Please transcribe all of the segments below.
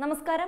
നമസ്കാരം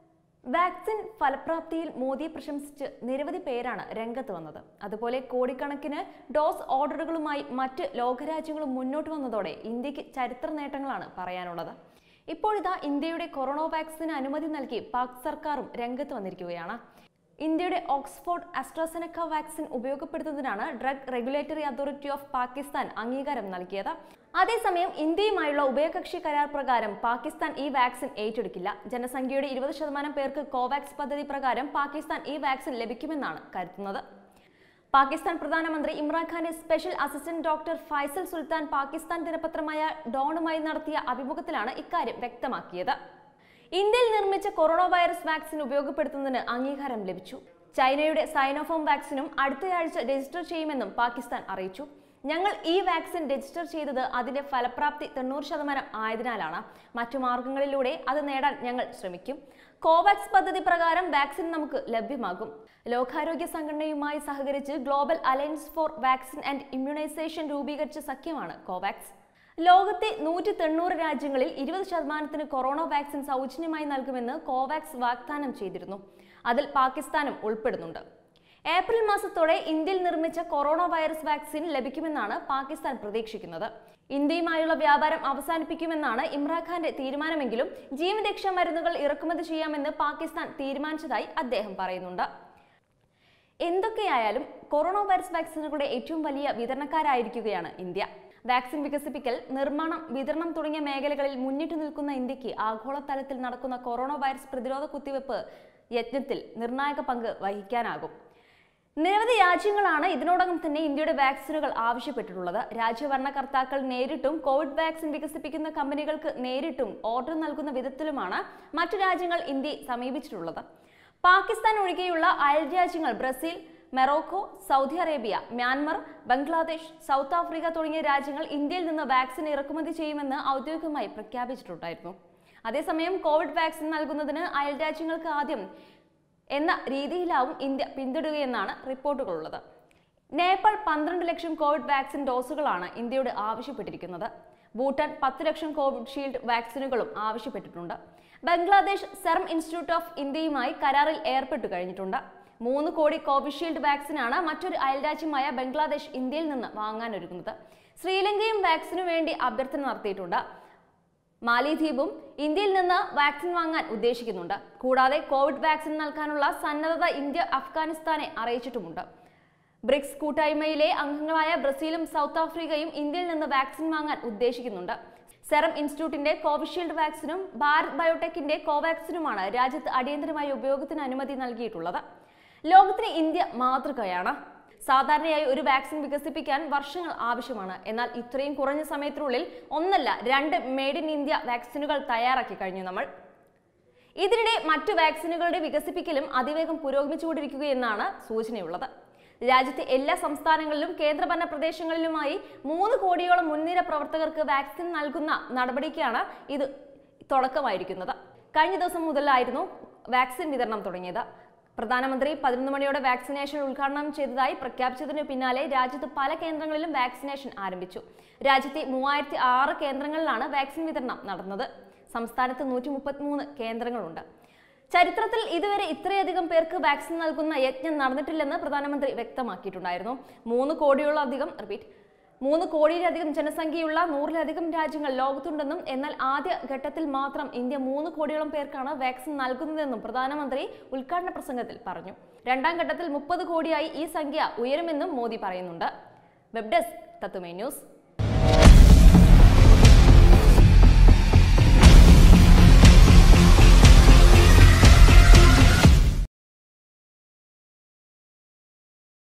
വാക്സിൻ ഫലപ്രാപ്തിയിൽ മോദിയെ പ്രശംസിച്ച് നിരവധി പേരാണ് രംഗത്ത് വന്നത് അതുപോലെ കോടിക്കണക്കിന് ഡോസ് ഓർഡറുകളുമായി മറ്റ് ലോകരാജ്യങ്ങളും മുന്നോട്ട് വന്നതോടെ ഇന്ത്യക്ക് ചരിത്ര നേട്ടങ്ങളാണ് പറയാനുള്ളത് ഇപ്പോഴിതാ ഇന്ത്യയുടെ കൊറോണ വാക്സിന് അനുമതി നൽകി പാക് സർക്കാരും രംഗത്ത് വന്നിരിക്കുകയാണ് ഇന്ത്യയുടെ ഓക്സ്ഫോർഡ് അസ്ട്രാസെനക്ക വാക്സിൻ ഉപയോഗപ്പെടുത്തുന്നതിനാണ് drug regulatory authority of Pakistan അംഗീകാരം നൽകിയത് അതേസമയം ഇന്ത്യയുമായുള്ള ഉഭയകക്ഷി കരാർ പ്രകാരം പാകിസ്ഥാൻ ഈ വാക്സിൻ ഏറ്റെടുക്കില്ല ജനസംഖ്യയുടെ ഇരുപത് ശതമാനം പേർക്ക് കോവാക്സ് പദ്ധതി പ്രകാരം പാകിസ്ഥാൻ ഈ വാക്സിൻ ലഭിക്കുമെന്നാണ് കരുതുന്നത് പാകിസ്ഥാൻ പ്രധാനമന്ത്രി ഇമ്രാൻഖാന്റെ special assistant doctor Faisal Sultan Pakistan ദിനപത്രമായ ഡോണുമായി നടത്തിയ അഭിമുഖത്തിലാണ് ഇക്കാര്യം വ്യക്തമാക്കിയത് ഇന്ത്യയിൽ നിർമ്മിച്ച കൊറോണ വൈറസ് വാക്സിൻ ഉപയോഗപ്പെടുത്തുന്നതിന് അംഗീകാരം ലഭിച്ചു ചൈനയുടെ സൈനോഫോം വാക്സിനും അടുത്തയാഴ്ച രജിസ്റ്റർ ചെയ്യുമെന്നും പാകിസ്ഥാൻ അറിയിച്ചു ഞങ്ങൾ ഈ വാക്സിൻ രജിസ്റ്റർ ചെയ്തത് അതിന്റെ ഫലപ്രാപ്തി തൊണ്ണൂറ് ശതമാനം ആയതിനാലാണ് മറ്റു മാർഗങ്ങളിലൂടെ അത് നേടാൻ ഞങ്ങൾ ശ്രമിക്കും കോവാക്സ് പദ്ധതി പ്രകാരം വാക്സിൻ നമുക്ക് ലഭ്യമാകും ലോകാരോഗ്യ സംഘടനയുമായി സഹകരിച്ച് global alliance for vaccine and immunisation രൂപീകരിച്ച സഖ്യമാണ് കോവാക്സ് ലോകത്തെ നൂറ്റി തൊണ്ണൂറ് രാജ്യങ്ങളിൽ ഇരുപത് ശതമാനത്തിന് കൊറോണ വാക്സിൻ സൗജന്യമായി നൽകുമെന്ന് കോവാക്സ് വാഗ്ദാനം ചെയ്തിരുന്നു അതിൽ പാകിസ്ഥാനും ഉൾപ്പെടുന്നുണ്ട് ഏപ്രിൽ മാസത്തോടെ ഇന്ത്യയിൽ നിർമ്മിച്ച കൊറോണ വൈറസ് വാക്സിൻ ലഭിക്കുമെന്നാണ് പാകിസ്ഥാൻ പ്രതീക്ഷിക്കുന്നത് ഇന്ത്യയുമായുള്ള വ്യാപാരം അവസാനിപ്പിക്കുമെന്നാണ് ഇമ്രാൻഖാന്റെ തീരുമാനമെങ്കിലും ജീവരക്ഷാ മരുന്നുകൾ ഇറക്കുമതി ചെയ്യാമെന്ന് പാകിസ്ഥാൻ തീരുമാനിച്ചതായി അദ്ദേഹം പറയുന്നുണ്ട് എന്തൊക്കെയായാലും കൊറോണ വൈറസ് വാക്സിനുകളുടെ ഏറ്റവും വലിയ വിതരണക്കാരായിരിക്കുകയാണ് ഇന്ത്യ വാക്സിൻ വികസിപ്പിക്കൽ നിർമ്മാണം വിതരണം തുടങ്ങിയ മേഖലകളിൽ മുന്നിട്ട് നിൽക്കുന്ന ഇന്ത്യക്ക് ആഗോളതലത്തിൽ നടക്കുന്ന കൊറോണ വൈറസ് പ്രതിരോധ കുത്തിവെപ്പ് യജ്ഞത്തിൽ നിർണായക പങ്ക് വഹിക്കാനാകും നിരവധി രാജ്യങ്ങളാണ് ഇതിനോടകം തന്നെ ഇന്ത്യയുടെ വാക്സിനുകൾ ആവശ്യപ്പെട്ടിട്ടുള്ളത് രാജ്യഭരണകർത്താക്കൾ നേരിട്ടും കോവിഡ് വാക്സിൻ വികസിപ്പിക്കുന്ന കമ്പനികൾക്ക് നേരിട്ടും ഓർഡർ നൽകുന്ന വിധത്തിലുമാണ് മറ്റു രാജ്യങ്ങൾ ഇന്ത്യയെ സമീപിച്ചിട്ടുള്ളത് പാകിസ്ഥാൻ ഒഴികെയുള്ള അയൽ രാജ്യങ്ങൾ Brazil Morocco Saudi Arabia Myanmar Bangladesh South Africa തുടങ്ങിയ രാജ്യങ്ങൾ ഇന്ത്യയിൽ നിന്ന് വാക്സിൻ ഇറക്കുമതി ചെയ്യുമെന്ന് ഔദ്യോഗികമായി പ്രഖ്യാപിച്ചിട്ടുണ്ടായിരുന്നു അതേസമയം കോവിഡ് വാക്സിൻ നൽകുന്നതിന് അയൽ രാജ്യങ്ങൾക്ക് ആദ്യം എന്ന രീതിയിലാവും ഇന്ത്യ പിന്തുടരുകയെന്നാണ് റിപ്പോർട്ടുകളുള്ളത് നേപ്പാൾ പന്ത്രണ്ട് ലക്ഷം കോവിഡ് വാക്സിൻ ഡോസുകളാണ് ഇന്ത്യയോട് ആവശ്യപ്പെട്ടിരിക്കുന്നത് ഭൂട്ടാൻ പത്ത് ലക്ഷം കോവിഡ് ഷീൽഡ് വാക്സിനുകളും ആവശ്യപ്പെട്ടിട്ടുണ്ട് ബംഗ്ലാദേശ് സെറം ഇൻസ്റ്റിറ്റ്യൂട്ട് ഓഫ് ഇന്ത്യയുമായി കരാറിൽ ഏർപ്പെട്ടു കഴിഞ്ഞിട്ടുണ്ട് മൂന്ന് കോടി കോവിഷീൽഡ് വാക്സിനാണ് മറ്റൊരു അയൽരാജ്യമായ ബംഗ്ലാദേശ് ഇന്ത്യയിൽ നിന്ന് വാങ്ങാനൊരുങ്ങുന്നത് ശ്രീലങ്കയും വാക്സിനു വേണ്ടി അഭ്യർത്ഥന നടത്തിയിട്ടുണ്ട് മാലിദ്വീപും ഇന്ത്യയിൽ നിന്ന് വാക്സിൻ വാങ്ങാൻ ഉദ്ദേശിക്കുന്നുണ്ട് കൂടാതെ കോവിഡ് വാക്സിൻ നൽകാനുള്ള സന്നദ്ധത ഇന്ത്യ അഫ്ഗാനിസ്ഥാനെ അറിയിച്ചിട്ടുമുണ്ട് ബ്രിക്സ് കൂട്ടായ്മയിലെ അംഗങ്ങളായ ബ്രസീലും സൗത്ത് ആഫ്രിക്കയും ഇന്ത്യയിൽ നിന്ന് വാക്സിൻ വാങ്ങാൻ ഉദ്ദേശിക്കുന്നുണ്ട് സെറം ഇൻസ്റ്റിറ്റ്യൂട്ടിന്റെ കോവിഷീൽഡ് വാക്സിനും ഭാരത് ബയോടെക്കിന്റെ കോവാക്സിനുമാണ് രാജ്യത്ത് അടിയന്തരമായി ഉപയോഗത്തിന് അനുമതി നൽകിയിട്ടുള്ളത് ലോകത്തിന് ഇന്ത്യ മാതൃകയാണ് സാധാരണയായി ഒരു വാക്സിൻ വികസിപ്പിക്കാൻ വർഷങ്ങൾ ആവശ്യമാണ് എന്നാൽ ഇത്രയും കുറഞ്ഞ സമയത്തിനുള്ളിൽ ഒന്നല്ല രണ്ട് മെയ്ഡ് ഇൻ ഇന്ത്യ വാക്സിനുകൾ തയ്യാറാക്കി കഴിഞ്ഞു നമ്മൾ ഇതിനിടെ മറ്റു വാക്സിനുകളുടെ വികസിപ്പിക്കലും അതിവേഗം പുരോഗമിച്ചുകൊണ്ടിരിക്കുകയെന്നാണ് സൂചനയുള്ളത് രാജ്യത്തെ എല്ലാ സംസ്ഥാനങ്ങളിലും കേന്ദ്രഭരണ പ്രദേശങ്ങളിലുമായി മൂന്ന് കോടിയോളം മുൻനിര പ്രവർത്തകർക്ക് വാക്സിൻ നൽകുന്ന നടപടിക്കാണ് ഇത് തുടക്കമായിരിക്കുന്നത് കഴിഞ്ഞ ദിവസം മുതലായിരുന്നു വാക്സിൻ വിതരണം തുടങ്ങിയത് പ്രധാനമന്ത്രി പതിനൊന്ന് മണിയോടെ വാക്സിനേഷൻ ഉദ്ഘാടനം ചെയ്തതായി പ്രഖ്യാപിച്ചതിന് പിന്നാലെ രാജ്യത്ത് പല കേന്ദ്രങ്ങളിലും വാക്സിനേഷൻ ആരംഭിച്ചു രാജ്യത്തെ മൂവായിരത്തി ആറ് കേന്ദ്രങ്ങളിലാണ് വാക്സിൻ വിതരണം നടന്നത് സംസ്ഥാനത്ത് നൂറ്റി മുപ്പത്തിമൂന്ന് കേന്ദ്രങ്ങളുണ്ട് ചരിത്രത്തിൽ ഇതുവരെ ഇത്രയധികം പേർക്ക് വാക്സിൻ നൽകുന്ന യജ്ഞം നടന്നിട്ടില്ലെന്ന് പ്രധാനമന്ത്രി വ്യക്തമാക്കിയിട്ടുണ്ടായിരുന്നു മൂന്ന് കോടിയോളധികം റിപ്പീറ്റ് മൂന്ന് കോടിയിലധികം ജനസംഖ്യയുള്ള നൂറിലധികം രാജ്യങ്ങൾ ലോകത്തുണ്ടെന്നും എന്നാൽ ആദ്യ ഘട്ടത്തിൽ മാത്രം ഇന്ത്യ മൂന്ന് കോടിയോളം പേർക്കാണ് വാക്സിൻ നൽകുന്നതെന്നും പ്രധാനമന്ത്രി ഉദ്ഘാടന പ്രസംഗത്തിൽ പറഞ്ഞു രണ്ടാം ഘട്ടത്തിൽ മുപ്പത് കോടിയായി ഈ സംഖ്യ ഉയരുമെന്നും മോദി പറയുന്നുണ്ട് വെബ് ഡെസ്ക് തത്തുമേ ന്യൂസ്